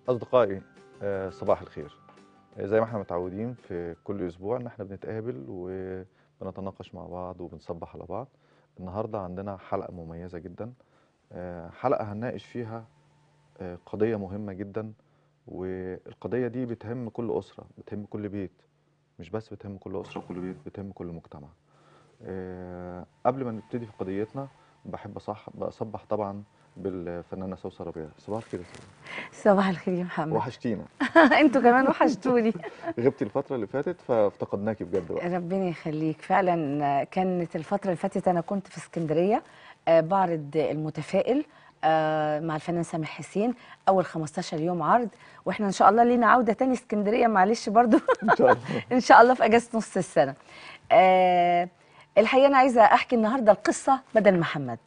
أصدقائي آه، صباح الخير آه، زي ما احنا متعودين في كل أسبوع إن احنا بنتقابل وبنتناقش مع بعض وبنصبح على بعض النهاردة عندنا حلقة مميزة جدا آه، حلقة هنناقش فيها آه، قضية مهمة جدا والقضية دي بتهم كل أسرة بتهم كل بيت مش بس بتهم كل أسرة وكل بيت بتهم كل مجتمع آه، قبل ما نبتدي في قضيتنا بحب أصح بصبح طبعا بالفنانة سوسة ربيع صباح الخير يا سوسة. صباح الخير يا محمد وحشتينا انتوا كمان وحشتوني غبتي الفترة اللي فاتت فافتقدناكي بجد بقى ربنا يخليك فعلا كانت الفترة اللي فاتت أنا كنت في اسكندرية آه، بعرض المتفائل آه، مع الفنان سامح حسين أول 15 يوم عرض وإحنا إن شاء الله لينا عودة تاني اسكندرية معلش برضو إن شاء الله إن شاء الله في أجازة نص السنة آه، الحقيقة أنا عايزة أحكي النهاردة القصة بدل محمد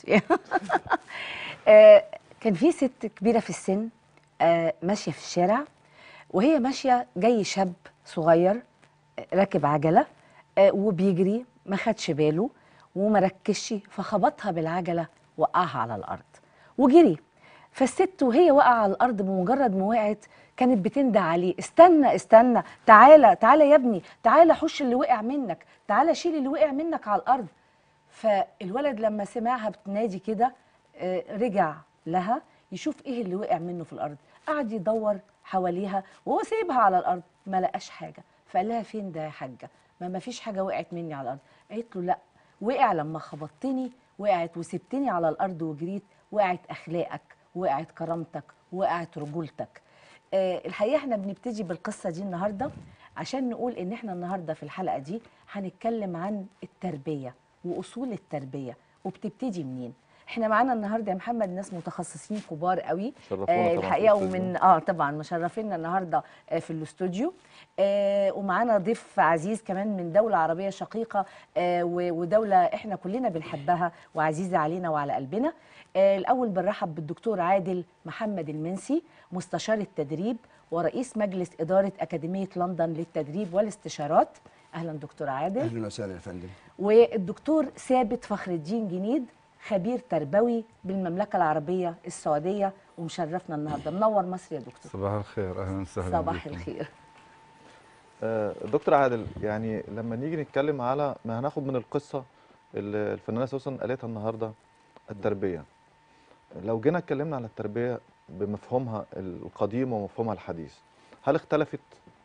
آه، كان في ست كبيرة في السن آه، ماشية في الشارع وهي ماشية جاي شاب صغير آه، راكب عجلة آه، وبيجري ما خدش باله وما ركزش فخبطها بالعجلة وقعها على الأرض وجري فالست وهي واقعة على الأرض بمجرد ما وقعت كانت بتندى عليه استنى استنى تعالى تعالى يا ابني تعالى حش اللي وقع منك تعالى شيل اللي وقع منك على الأرض فالولد لما سمعها بتنادي كده آه، رجع لها يشوف ايه اللي وقع منه في الارض قعد يدور حواليها وهو سايبها على الارض ما لقاش حاجه فقال لها فين ده يا حاجه ما ما فيش حاجه وقعت مني على الارض قالت له لا وقع لما خبطتني وقعت وسبتني على الارض وجريت وقعت اخلاقك وقعت كرامتك وقعت رجولتك آه، الحقيقه احنا بنبتدي بالقصه دي النهارده عشان نقول ان احنا النهارده في الحلقه دي هنتكلم عن التربيه واصول التربيه وبتبتدي منين احنا معانا النهارده يا محمد ناس متخصصين كبار قوي شرفونا آه طبعا في الحقيقه الاستوديو. ومن اه طبعا مشرفينا النهارده آه في الاستوديو آه ومعانا ضيف عزيز كمان من دوله عربيه شقيقه آه و- ودوله احنا كلنا بنحبها وعزيزه علينا وعلى قلبنا آه الاول بنرحب بالدكتور عادل محمد المنسي مستشار التدريب ورئيس مجلس اداره اكاديميه لندن للتدريب والاستشارات اهلا دكتور عادل اهلا وسهلا يا فندم والدكتور ثابت فخر الدين جنيد خبير تربوي بالمملكه العربيه السعوديه ومشرفنا النهارده منور مصر يا دكتور صباح الخير اهلا وسهلا صباح بكم. الخير آه، دكتور عادل يعني لما نيجي نتكلم على ما هناخد من القصة اللي الفنانة سوسن قالتها النهاردة التربية لو جينا اتكلمنا على التربية بمفهومها القديم ومفهومها الحديث هل اختلفت؟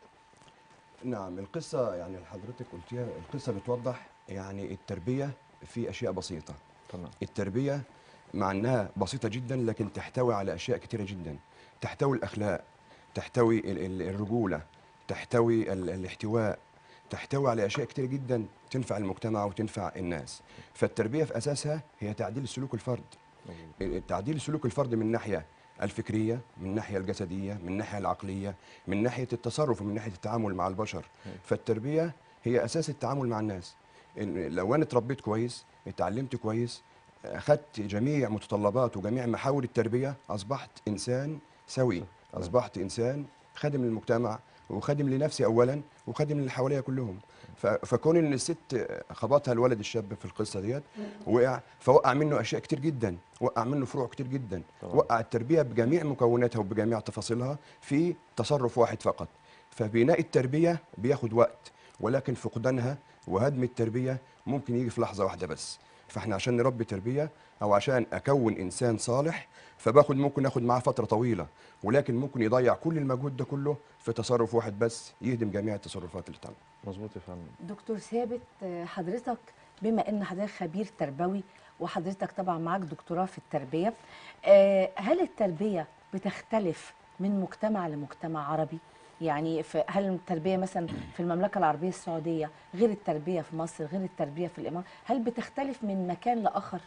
نعم القصه يعني اللي حضرتك قلتيها القصه بتوضح يعني التربيه في اشياء بسيطه تمام التربيه مع انها بسيطه جدا لكن تحتوي على اشياء كتيره جدا تحتوي الاخلاق تحتوي ال- ال- الرجوله تحتوي ال- الاحتواء تحتوي على اشياء كتيره جدا تنفع المجتمع وتنفع الناس فالتربيه في اساسها هي تعديل سلوك الفرد تعديل سلوك الفرد من الناحيه الفكريه من الناحيه الجسديه من الناحيه العقليه من ناحيه التصرف ومن ناحيه التعامل مع البشر فالتربيه هي اساس التعامل مع الناس إن- لو انا اتربيت كويس اتعلمت كويس اخذت جميع متطلبات وجميع محاور التربيه اصبحت انسان سوي اصبحت انسان خادم للمجتمع وخادم لنفسي اولا وخادم للي حواليا كلهم ف- فكون ان الست خبطها الولد الشاب في القصه ديت وقع فوقع منه اشياء كتير جدا وقع منه فروع كتير جدا طبعا. وقع التربيه بجميع مكوناتها وبجميع تفاصيلها في تصرف واحد فقط فبناء التربيه بياخد وقت ولكن فقدانها وهدم التربيه ممكن يجي في لحظه واحده بس فاحنا عشان نربي تربيه او عشان اكون انسان صالح فباخد ممكن اخد معاه فتره طويله ولكن ممكن يضيع كل المجهود ده كله في تصرف واحد بس يهدم جميع التصرفات اللي تعمل مظبوط يا فندم دكتور ثابت آه، حضرتك بما ان حضرتك خبير تربوي وحضرتك طبعا معاك دكتوراه في التربيه آه، هل التربيه بتختلف من مجتمع لمجتمع عربي يعني في هل التربيه مثلا في المملكه العربيه السعوديه غير التربيه في مصر غير التربيه في الامارات هل بتختلف من مكان لاخر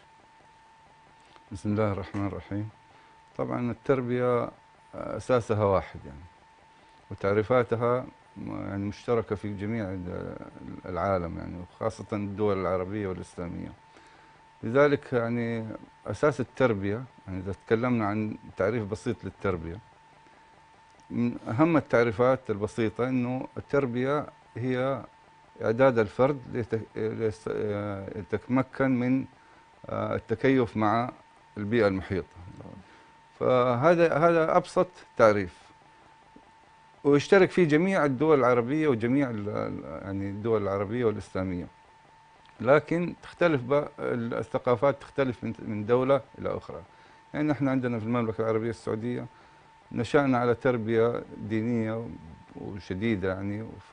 بسم الله الرحمن الرحيم طبعا التربية أساسها واحد يعني وتعريفاتها م- يعني مشتركة في جميع ال- العالم يعني وخاصة الدول العربية والإسلامية لذلك يعني أساس التربية يعني إذا تكلمنا عن تعريف بسيط للتربية من أهم التعريفات البسيطة أنه التربية هي إعداد الفرد ليت- ليس- يتمكن من آه، التكيف مع البيئة المحيطة فهذا هذا أبسط تعريف ويشترك فيه جميع الدول العربية وجميع ال- ال- يعني الدول العربية والإسلامية لكن تختلف بقى ال- الثقافات تختلف من من دولة إلى أخرى يعني احنا عندنا في المملكة العربية السعودية نشأنا على تربية دينية وشديدة يعني ف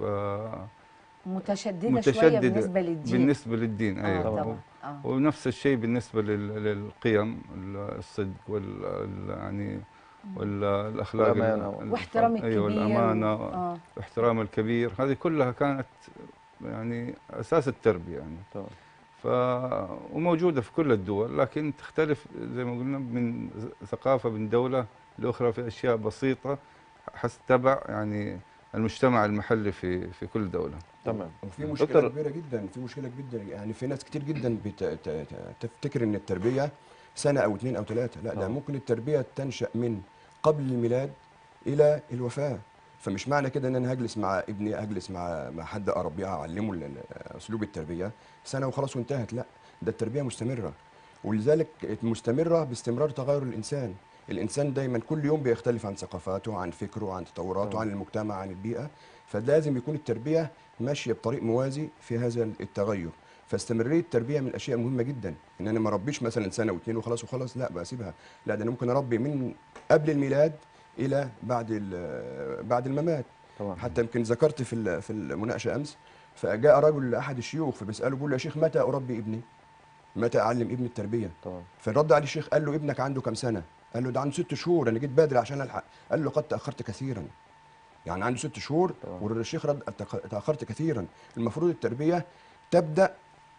متشدده, متشددة شويه بالنسبه للدين بالنسبة للدين اه أيوة طبعا اه ونفس الشيء بالنسبة لل- للقيم الصدق وال ال- يعني والاخلاق ال- والأمانة. ال- واحترام الكبير ايوه الامانه اه واحترام الكبير هذه كلها كانت يعني اساس التربيه يعني تمام ف وموجوده في كل الدول لكن تختلف زي ما قلنا من ثقافه من دوله لاخرى في اشياء بسيطه حسب تبع يعني المجتمع المحلي في في كل دوله تمام وفي مشكله دكتور- كبيره جدا في مشكله جدا يعني في ناس كتير جدا بت... ت- ت- تفتكر ان التربيه سنه او اثنين او ثلاثه لا ده آه. ممكن التربيه تنشا من قبل الميلاد الى الوفاه فمش معنى كده ان انا هجلس مع ابني هجلس مع مع حد اربيه اعلمه ال- ال- اسلوب التربيه سنه وخلاص وانتهت لا ده التربيه مستمره ولذلك مستمره باستمرار تغير الانسان الانسان دايما كل يوم بيختلف عن ثقافاته عن فكره عن تطوراته طبعا. عن المجتمع عن البيئه فلازم يكون التربيه ماشيه بطريق موازي في هذا التغير فاستمراريه التربيه من الاشياء المهمه جدا ان انا ما اربيش مثلا سنه واثنين وخلاص وخلاص لا بسيبها لا ده انا ممكن اربي من قبل الميلاد الى بعد ال- بعد الممات تمام حتى يمكن ذكرت في ال- في المناقشه امس فجاء رجل لاحد الشيوخ فبيساله بيقول له يا شيخ متى اربي ابني؟ متى اعلم ابني التربيه؟ تمام فرد عليه الشيخ قال له ابنك عنده كم سنه؟ قال له ده عنده ست شهور انا جيت بدري عشان الحق قال له قد تاخرت كثيرا يعني عنده ست شهور تمام. والشيخ رد "أتأخ- تاخرت كثيرا المفروض التربيه تبدا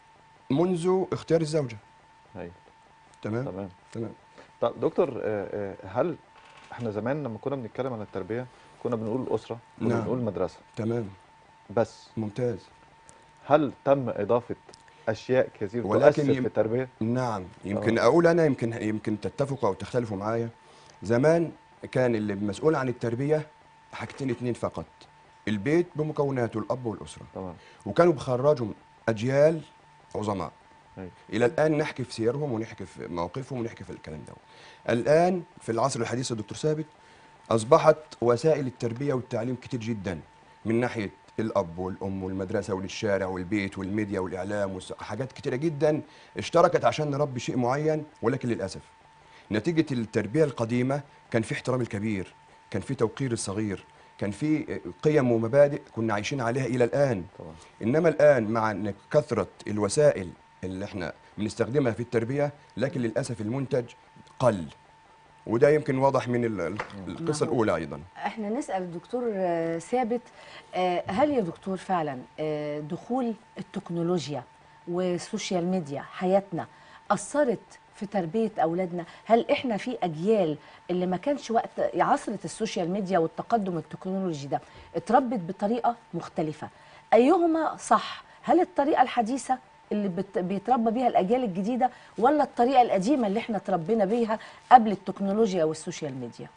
منذ اختيار الزوجه ايوه تمام تمام تمام طب دكتور آه، آه، هل احنا زمان لما كنا بنتكلم عن التربيه كنا بنقول اسره كنا نعم. بنقول مدرسه تمام بس ممتاز هل تم اضافه اشياء كثير ولكن تؤثر يم- في التربيه نعم يمكن آه. اقول انا يمكن يمكن تتفقوا او تختلفوا معايا زمان كان اللي مسؤول عن التربيه حاجتين اتنين فقط البيت بمكوناته الاب والاسره تمام وكانوا بيخرجوا اجيال عظماء أيوة. الى الان نحكي في سيرهم ونحكي في مواقفهم ونحكي في الكلام ده الان في العصر الحديث يا دكتور ثابت اصبحت وسائل التربيه والتعليم كتير جدا من ناحيه الاب والام والمدرسه والشارع والبيت والميديا والاعلام وحاجات كتيره جدا اشتركت عشان نربي شيء معين ولكن للاسف نتيجه التربيه القديمه كان في احترام الكبير كان في توقير الصغير كان في قيم ومبادئ كنا عايشين عليها الى الان طبعا انما الان مع إن كثره الوسائل اللي احنا بنستخدمها في التربيه لكن للاسف المنتج قل وده يمكن واضح من ال- ال- القصه نعم. الاولى ايضا احنا نسال الدكتور آه، ثابت آه، هل يا دكتور فعلا آه، دخول التكنولوجيا والسوشيال ميديا حياتنا اثرت في تربيه اولادنا هل احنا في اجيال اللي ما كانش وقت عصره السوشيال ميديا والتقدم التكنولوجي ده اتربت بطريقه مختلفه ايهما صح هل الطريقه الحديثه اللي بت- بيتربى بيها الاجيال الجديده ولا الطريقه القديمه اللي احنا اتربينا بيها قبل التكنولوجيا والسوشيال ميديا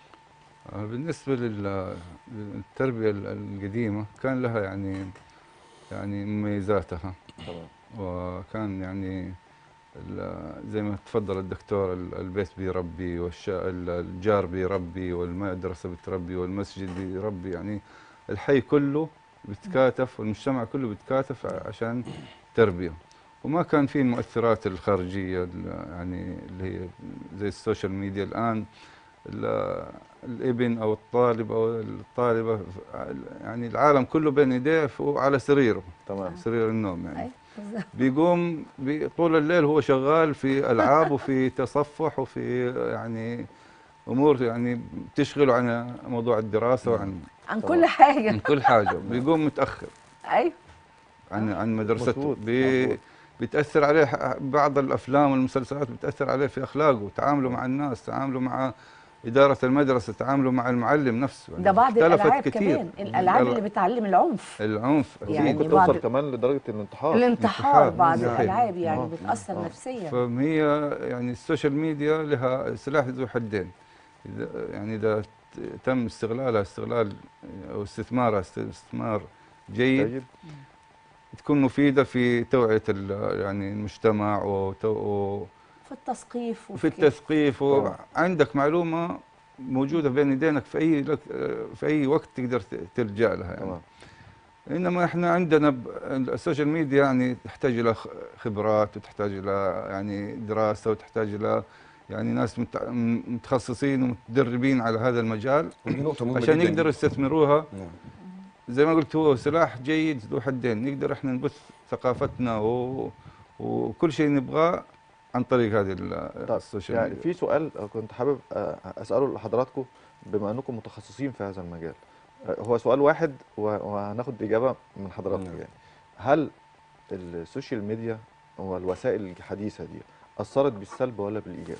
آه، بالنسبة لل- للتربية ال- القديمة كان لها يعني يعني مميزاتها تمام وكان يعني ال- زي ما تفضل الدكتور ال- البيت بيربي والش- ال- الجار بيربي والمدرسة بتربي والمسجد بيربي يعني الحي كله بيتكاتف والمجتمع كله بيتكاتف ع- عشان تربية وما كان في المؤثرات الخارجية ال- يعني اللي هي زي السوشيال ميديا الآن ال- الابن او الطالب او الطالبه يعني العالم كله بين يديه فهو على سريره تمام سرير النوم يعني أي بالظبط. بيقوم بي- طول الليل هو شغال في العاب وفي تصفح وفي يعني امور يعني بتشغله عن موضوع الدراسه وعن عن طبعا. كل حاجه عن كل حاجه بيقوم متاخر ايوه عن عن مدرسته مظبوط، بي مظبوط. بتاثر عليه ح- بعض الافلام والمسلسلات بتاثر عليه في اخلاقه تعامله مع الناس تعامله مع اداره المدرسه تعامله مع المعلم نفسه يعني ده بعض اختلفت الالعاب كتير. كمان الالعاب اللي بتعلم العنف العنف أكيد. يعني ممكن بعض- توصل كمان لدرجه الانتحار الانتحار انتحار. بعض نعم. الالعاب يعني آه. بتاثر آه. نفسيا فهي يعني السوشيال ميديا لها سلاح ذو حدين إذا- يعني اذا ت- تم استغلالها استغلال او استثمارها است- استثمار جيد جيد تكون مفيده في توعيه ال- يعني المجتمع وتو- في التثقيف وفي التثقيف وعندك معلومه موجوده بين يدينك في اي لك- في اي وقت تقدر ت- تلجا لها يعني. تمام انما احنا عندنا ب- السوشيال ميديا يعني تحتاج الى خ- خبرات وتحتاج الى يعني دراسه وتحتاج الى يعني ناس متع- م- متخصصين ومتدربين على هذا المجال ودي نقطة مهمة عشان جداً. يقدروا يستثمروها نعم. زي ما قلت هو سلاح جيد ذو حدين نقدر احنا نبث ثقافتنا و... وكل شيء نبغاه عن طريق هذه ال- طيب، السوشيال يعني ميديا في سؤال كنت حابب آه، اساله لحضراتكم بما انكم متخصصين في هذا المجال آه، هو سؤال واحد و- وهناخد اجابه من حضراتكم نعم. يعني هل السوشيال ميديا والوسائل الحديثه دي اثرت بالسلب ولا بالايجاب؟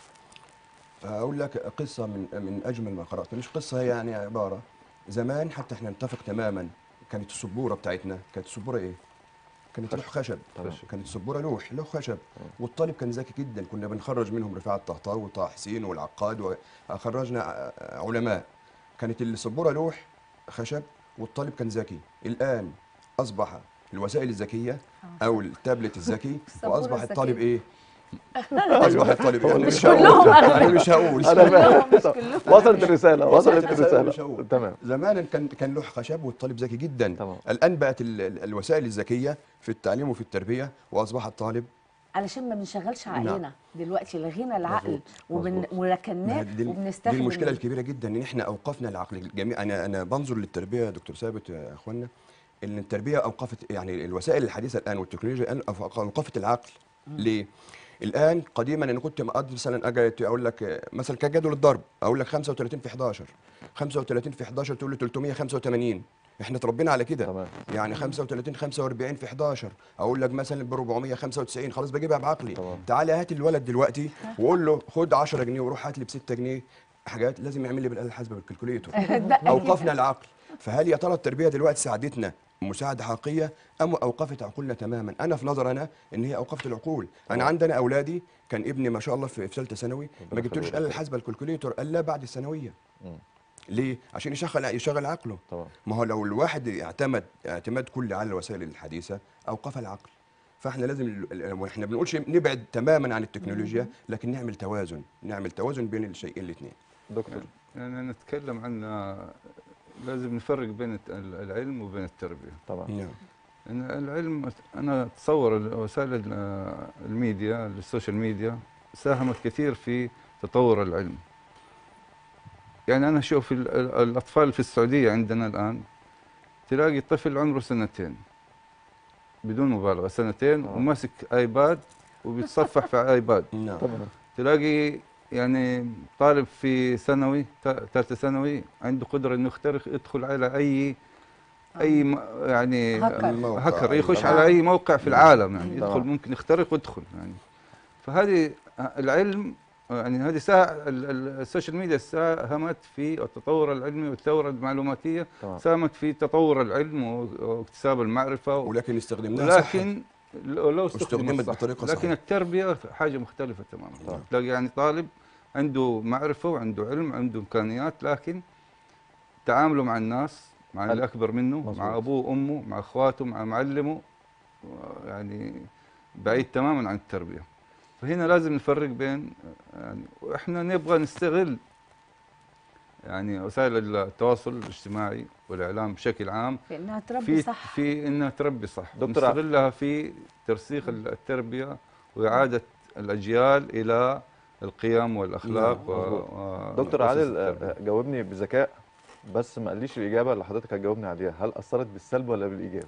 اقول لك قصه من من اجمل ما قرات مش قصه هي يعني عباره زمان حتى احنا نتفق تماما كانت السبوره بتاعتنا كانت السبوره ايه كانت لوح خشب تمام. كانت السبوره لوح لوح خشب والطالب كان ذكي جدا كنا بنخرج منهم رفاعة الطهطاوي وطه حسين والعقاد وخرجنا علماء كانت السبوره لوح خشب والطالب كان ذكي الان اصبح الوسائل الذكيه او التابلت الذكي السبورة واصبح الطالب الذكية. ايه اصبح الطالب ايه أنا مش هقول. كلهم انا أغلب. مش هقول انا فاهم مش كلهم. وصلت الرساله وصلت وصلت الرسالة، مش الرساله هقول. تمام زمان كان كان لوح خشب والطالب ذكي جدا تمام. الان بقت ال- ال- الوسائل الذكيه في التعليم وفي التربيه واصبح الطالب علشان ما بنشغلش نعم. عقلنا دلوقتي لغينا العقل مظبوط، وبن... مظبوط. وركناه دي, دي وبنستخدم المشكله الكبيره جدا ان احنا اوقفنا العقل الجميع انا انا بنظر للتربيه يا دكتور ثابت يا اخوانا ان التربيه اوقفت يعني الوسائل الحديثه الان والتكنولوجيا الان أوق- اوقفت العقل ليه؟ الان قديما انا كنت مقضي مثلا اجي اقول لك آه، مثلا كجدول الضرب اقول لك 35 في 11 35 في 11 تقول لي 385 احنا اتربينا على كده تمام. يعني 35 45 في 11 اقول لك مثلا ب 495 خلاص بجيبها بعقلي تمام. تعالى هات الولد دلوقتي وقول له خد 10 جنيه وروح هات لي ب 6 جنيه حاجات لازم يعمل لي بالاله الحاسبه بالكالكوليتور اوقفنا العقل فهل يا ترى التربيه دلوقتي ساعدتنا مساعده حقيقيه ام اوقفت عقولنا تماما انا في نظر انا ان هي اوقفت العقول انا عندنا اولادي كان ابني ما شاء الله في في ثالثه ثانوي ما ربنا جبتلوش يخليه الاله لك. الحاسبه الكالكوليتور الا بعد الثانويه مم. ليه عشان يشغل يشغل عقله تمام ما هو لو الواحد اعتمد اعتماد كلي على الوسائل الحديثه اوقف العقل فاحنا لازم ال- ال- واحنا بنقولش نبعد تماما عن التكنولوجيا لكن نعمل توازن نعمل توازن بين الشيئين الاثنين دكتور يعني نتكلم عن لازم نفرق بين الت- العلم وبين التربيه تمام نعم ان العلم انا اتصور ال- وسائل ال- الميديا السوشيال ميديا ساهمت كثير في تطور العلم يعني انا اشوف ال- ال- الاطفال في السعوديه عندنا الان تلاقي طفل عمره سنتين بدون مبالغه سنتين آه. وماسك ايباد وبيتصفح في ايباد نعم تمام تلاقي يعني طالب في ثانوي تا- ثالثه ثانوي عنده قدره انه يخترق يدخل على اي اي م- يعني هاكر. الموقع. هكر يخش تمام. على اي موقع في العالم يعني تمام. يدخل ممكن يخترق ويدخل يعني فهذه العلم يعني هذه سا ال- ال- السوشيال ميديا ساهمت في التطور العلمي والثوره المعلوماتيه تمام ساهمت في تطور العلم و- واكتساب المعرفه و- ولكن استخدمناها صح ولكن لو لو واستخدمت استخدمت صح بطريقة لكن صحيحة. التربيه حاجه مختلفه تماما طبعا. تلاقي يعني طالب عنده معرفه وعنده علم عنده امكانيات لكن تعامله مع الناس مع ال- اللي اكبر منه مظبوط. مع ابوه وامه مع اخواته مع معلمه و- يعني بعيد تماما عن التربيه فهنا لازم نفرق بين يعني واحنا نبغى نستغل يعني وسائل التواصل الاجتماعي والاعلام بشكل عام في انها تربي في صح في انها تربي صح دكتور نستغلها في ترسيخ التربيه واعاده الاجيال الى القيم والاخلاق نعم، و... مظبوط. و... دكتور وأسس عادل التربية. آه، جاوبني بذكاء بس ما قاليش الاجابه اللي حضرتك هتجاوبني عليها هل اثرت بالسلب ولا بالايجاب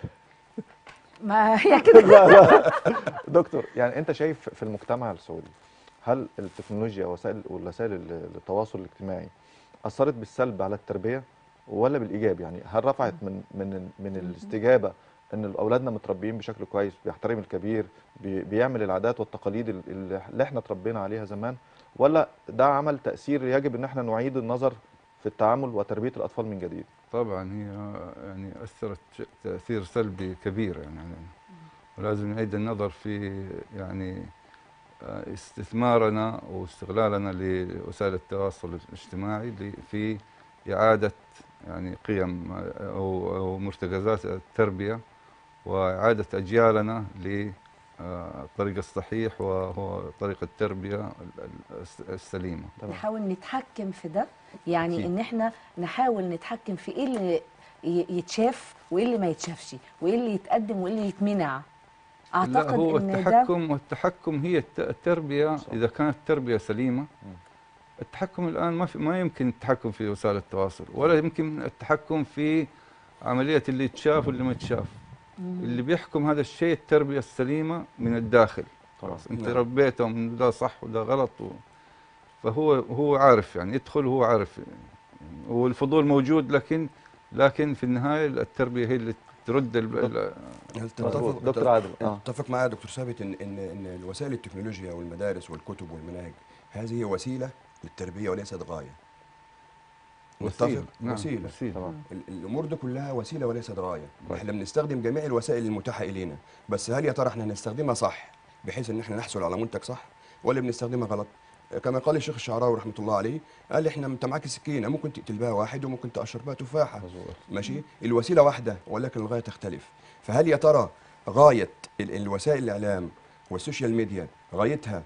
ما هي كده دكتور يعني انت شايف في المجتمع السعودي هل التكنولوجيا وسائل وسائل ال- التواصل الاجتماعي اثرت بالسلب على التربيه ولا بالايجاب يعني هل رفعت من من من الاستجابه ان اولادنا متربيين بشكل كويس بيحترم الكبير بي- بيعمل العادات والتقاليد ال- ال- اللي احنا اتربينا عليها زمان ولا ده عمل تاثير يجب ان احنا نعيد النظر في التعامل وتربيه الاطفال من جديد طبعا هي يعني اثرت ش- تاثير سلبي كبير يعني علينا ولازم نعيد النظر في يعني آه، استثمارنا واستغلالنا لوسائل التواصل الاجتماعي ل- في اعاده يعني قيم آه، او أو مرتكزات التربيه واعاده اجيالنا آه، الطريق الصحيح وهو طريق التربيه ال- ال- الس- السليمه تمام نحاول نتحكم في ده يعني أكيد. ان احنا نحاول نتحكم في ايه اللي ي- يتشاف وايه اللي ما يتشافش وايه اللي يتقدم وايه اللي يتمنع لا اعتقد هو ان ده التحكم والتحكم هي الت- التربيه صح. اذا كانت التربيه سليمه مم. التحكم الان ما في ما يمكن التحكم في وسائل التواصل ولا يمكن التحكم في عمليه اللي يتشاف واللي ما يتشاف اللي بيحكم هذا الشيء التربيه السليمه من الداخل خلاص انت نعم. ربيتهم انه ده صح وده غلط و... فهو هو عارف يعني يدخل وهو عارف يعني والفضول موجود لكن لكن في النهايه التربيه هي اللي ترد ال... ال... هل مظبوط. تتفق دكتور عادل اه تتفق معايا يا دكتور ثابت ان ان ان وسائل التكنولوجيا والمدارس والكتب والمناهج هذه وسيله للتربيه وليست غايه متفق نعم. وسيله وسيله تمام ال- الامور دي كلها وسيله وليست غايه طيب. احنا بنستخدم جميع الوسائل المتاحه الينا بس هل يا ترى احنا هنستخدمها صح بحيث ان احنا نحصل على منتج صح ولا بنستخدمها غلط كما قال الشيخ الشعراوي رحمه الله عليه قال احنا انت معاك سكينه ممكن تقتل بها واحد وممكن تقشر بها تفاحه مظبوط ماشي الوسيله واحده ولكن الغايه تختلف فهل يا ترى غايه ال- الوسائل الاعلام والسوشيال ميديا غايتها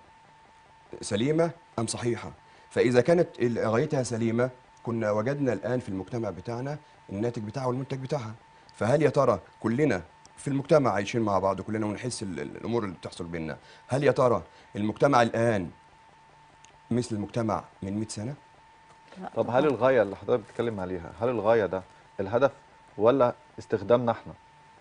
سليمه ام صحيحه فاذا كانت ال- غايتها سليمه كنا وجدنا الان في المجتمع بتاعنا الناتج بتاعها والمنتج بتاعها فهل يا ترى كلنا في المجتمع عايشين مع بعض وكلنا ونحس ال- ال- الامور اللي بتحصل بيننا هل يا ترى المجتمع الان مثل المجتمع من 100 سنه طب هل الغايه اللي حضرتك بتتكلم عليها هل الغايه ده الهدف ولا استخدامنا احنا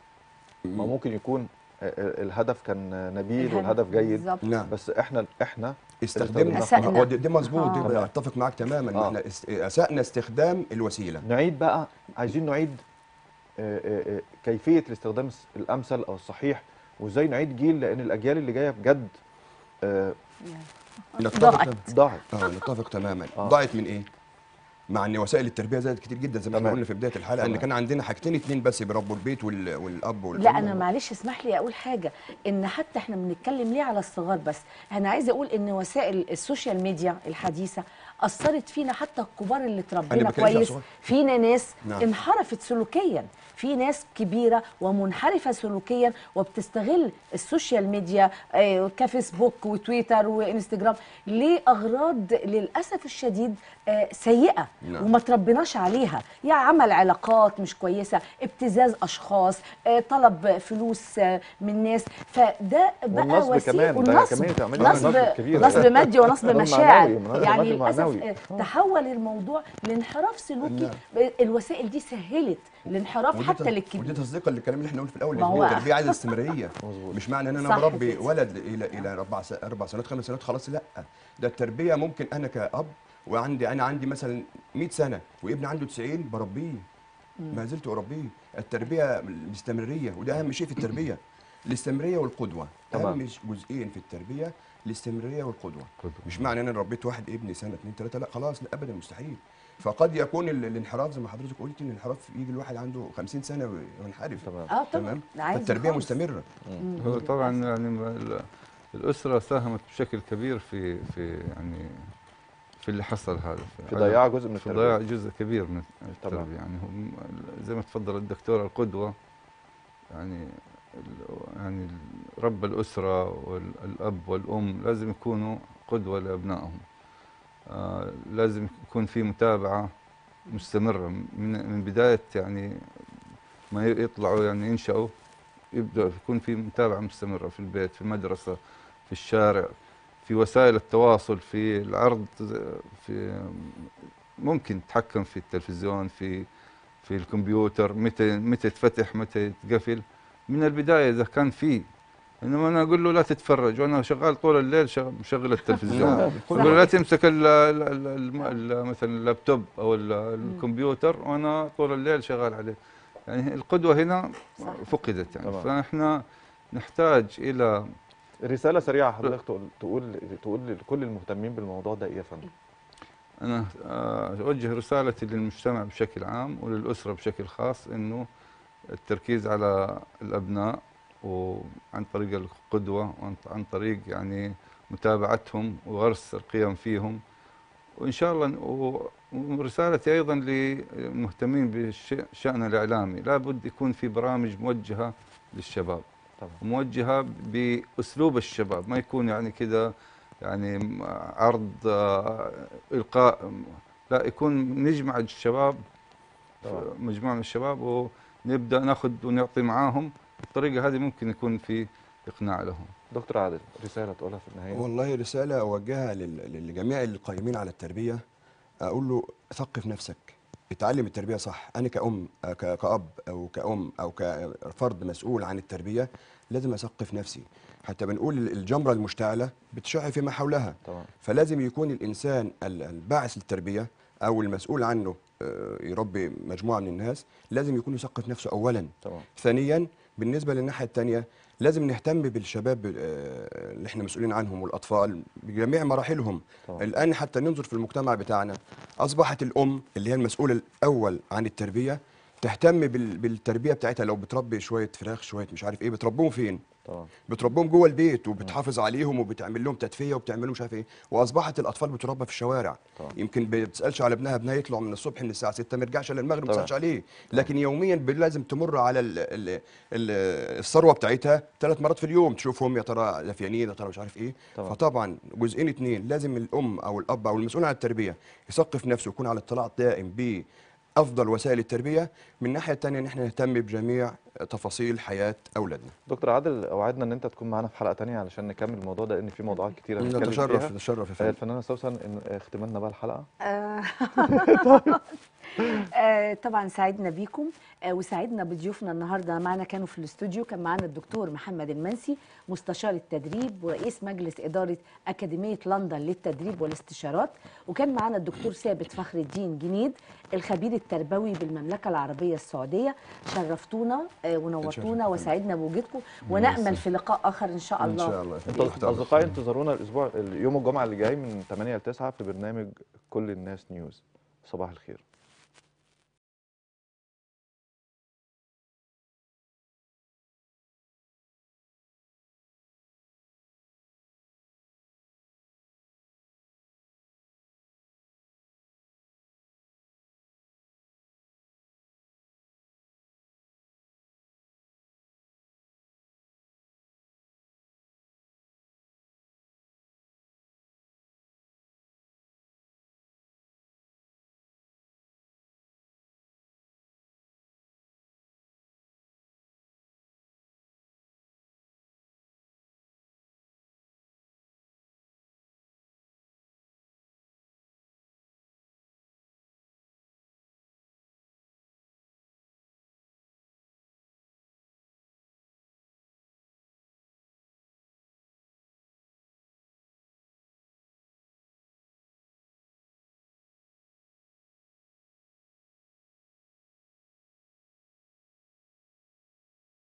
ما ممكن يكون آه، آه، الهدف كان نبيل الهدف والهدف جيد بالظبط. نعم بس احنا احنا استخدمنا أسأنا. هو ده ده مظبوط آه. دي تمام. اتفق معاك تماما آه. احنا است- اسأنا استخدام الوسيله نعيد بقى عايزين نعيد آه، آه، آه، كيفيه الاستخدام الس- الامثل او الصحيح وازاي نعيد جيل لان الاجيال اللي جايه بجد آه، نتفق ضاعت. تم- ضاعت اه نتفق تماما آه. ضاعت من ايه؟ مع ان وسائل التربيه زادت كتير جدا زي ما احنا تمام. قلنا في بدايه الحلقه ان تمام. كان عندنا حاجتين اتنين بس بيربوا البيت وال- والاب والام لا انا معلش اسمح لي اقول حاجه ان حتى احنا بنتكلم ليه على الصغار بس انا عايزه اقول ان وسائل السوشيال ميديا الحديثه اثرت فينا حتى الكبار اللي أنا اتربينا بتكلمش على كويس الصغار. فينا ناس نعم. انحرفت سلوكيا في ناس كبيره ومنحرفه سلوكيا وبتستغل السوشيال ميديا آه، كفيسبوك وتويتر وانستجرام لاغراض للاسف الشديد آه، سيئه نعم. وما تربيناش عليها يا عمل علاقات مش كويسه ابتزاز اشخاص آه، طلب فلوس آه، من ناس فده بقى والنصب وسيله كمان، ده والنصب كمان تعمل نصب نصب كبير. نصب مادي ونصب نصب مشاعر معنوي، نصب يعني مادي للاسف ومعنوي. آه، تحول الموضوع لانحراف سلوكي الوسائل دي سهلت الانحراف ودي حتى تص- ودي للكبير تصديقا للكلام اللي احنا قلنا في الاول ما هو- ان التربيه عايزه استمراريه مظبوط. مش معنى ان انا صح بربي كده. ولد الى الى اربع س- اربع سنوات خمس سنوات خلاص لا ده التربيه ممكن انا كاب وعندي انا عندي مثلا 100 سنه وابني عنده 90 بربيه ما زلت اربيه التربيه الاستمراريه وده اهم شيء في التربيه الاستمراريه والقدوه تمام. اهم جزئين في التربيه الاستمراريه والقدوه قدوة. مش معنى ان انا ربيت واحد ابني سنه اثنين ثلاثه لا خلاص لا ابدا مستحيل فقد يكون ال- الانحراف زي ما حضرتك قلت ان الانحراف يجي الواحد عنده 50 سنه وينحرف تمام اه طبعا تمام ده عادي فالتربيه خالص. مستمره مم. هو طبعا يعني ال- الاسره ساهمت بشكل كبير في في يعني في اللي حصل هذا في ضياع جزء من في التربيه ضياع جزء كبير من تمام. التربيه يعني هم زي ما تفضل الدكتور القدوه يعني ال- يعني ال- رب الاسره والاب والام لازم يكونوا قدوه لابنائهم آه لازم يكون في متابعه مستمره من من بدايه يعني ما يطلعوا يعني ينشأوا يبدأ يكون في متابعة مستمرة في البيت في المدرسة في الشارع في وسائل التواصل في العرض في ممكن تتحكم في التلفزيون في في الكمبيوتر متى متى يتفتح متى يتقفل من البداية إذا كان في انما انا اقول له لا تتفرج وانا شغال طول الليل شغ- مشغل التلفزيون نعم. اقول له لا تمسك ال ال ال ال ال مثلا اللابتوب او ال- الكمبيوتر وانا طول الليل شغال عليه يعني القدوه هنا صح. فقدت يعني تمام. فاحنا نحتاج الى رساله سريعه حضرتك تقول تقول تقول لكل المهتمين بالموضوع ده ايه يا فندم انا آه، اوجه رسالتي للمجتمع بشكل عام وللاسره بشكل خاص انه التركيز على الابناء وعن طريق القدوه وعن عن طريق يعني متابعتهم وغرس القيم فيهم وان شاء الله ن- و- ورسالتي ايضا للمهتمين بالشان الاعلامي لابد يكون في برامج موجهه للشباب طبعا وموجهه باسلوب الشباب ما يكون يعني كده يعني م- عرض آه، القاء لا يكون نجمع الشباب طبعا. مجموعه من الشباب ونبدا ناخذ ونعطي معاهم الطريقه هذه ممكن يكون في اقناع لهم دكتور عادل رساله تقولها في النهايه والله رسالة أوجهها لل- لجميع القائمين على التربية أقول له ثقف نفسك اتعلم التربية صح أنا كأم آه، ك- كأب أو كأم أو كفرد مسؤول عن التربية لازم أثقف نفسي حتى بنقول الجمرة المشتعلة بتشع فيما حولها طبعا فلازم يكون الإنسان ال- الباعث للتربية أو المسؤول عنه آه، يربي مجموعة من الناس لازم يكون يثقف نفسه أولا طبعا ثانيا بالنسبه للناحيه الثانيه لازم نهتم بالشباب آه، اللي احنا مسؤولين عنهم والاطفال بجميع مراحلهم طبعا. الان حتى ننظر في المجتمع بتاعنا اصبحت الام اللي هي المسؤوله الاول عن التربيه تهتم بال- بالتربيه بتاعتها لو بتربي شويه فراخ شويه مش عارف ايه بتربوهم فين طبعا بتربوهم جوه البيت وبتحافظ عليهم وبتعمل لهم تدفئه وبتعمل لهم مش عارف ايه واصبحت الاطفال بتربى في الشوارع طبعا. يمكن ما بتسالش على ابنها ابنها يطلع من الصبح من الساعه 6 ما يرجعش الا المغرب ما طبعا. تسالش عليه لكن يوميا ب- لازم تمر على ال ال ال الثروه بتاعتها ثلاث مرات في اليوم تشوفهم يا ترى دافيانين يا ترى مش عارف ايه طبعا. فطبعا جزئين اتنين لازم الام او الاب او المسؤول عن التربيه يثقف نفسه ويكون على اطلاع دائم ب افضل وسائل التربيه من الناحيه الثانيه ان احنا نهتم بجميع تفاصيل حياه اولادنا دكتور عادل اوعدنا ان انت تكون معانا في حلقه تانية علشان نكمل الموضوع ده لان في موضوعات كتيره هنتكلم نتشرف فيها نتشرف يا آه، فندم الفنانه سوسن إن- اختم لنا بقى الحلقه آه، آه، طبعا سعدنا بيكم آه، وسعدنا بضيوفنا النهارده معنا كانوا في الاستوديو كان معنا الدكتور محمد المنسي مستشار التدريب ورئيس مجلس اداره اكاديميه لندن للتدريب والاستشارات وكان معنا الدكتور ثابت فخر الدين جنيد الخبير التربوي بالمملكه العربيه السعوديه شرفتونا آه، ونورتونا شرف. وسعدنا بوجودكم ونامل في لقاء اخر ان شاء ان الله شاء الله انتوا تحت أمرك. اصدقائي انتظرونا الاسبوع يوم الجمعه اللي جاي من 8 ل 9 في برنامج كل الناس نيوز صباح الخير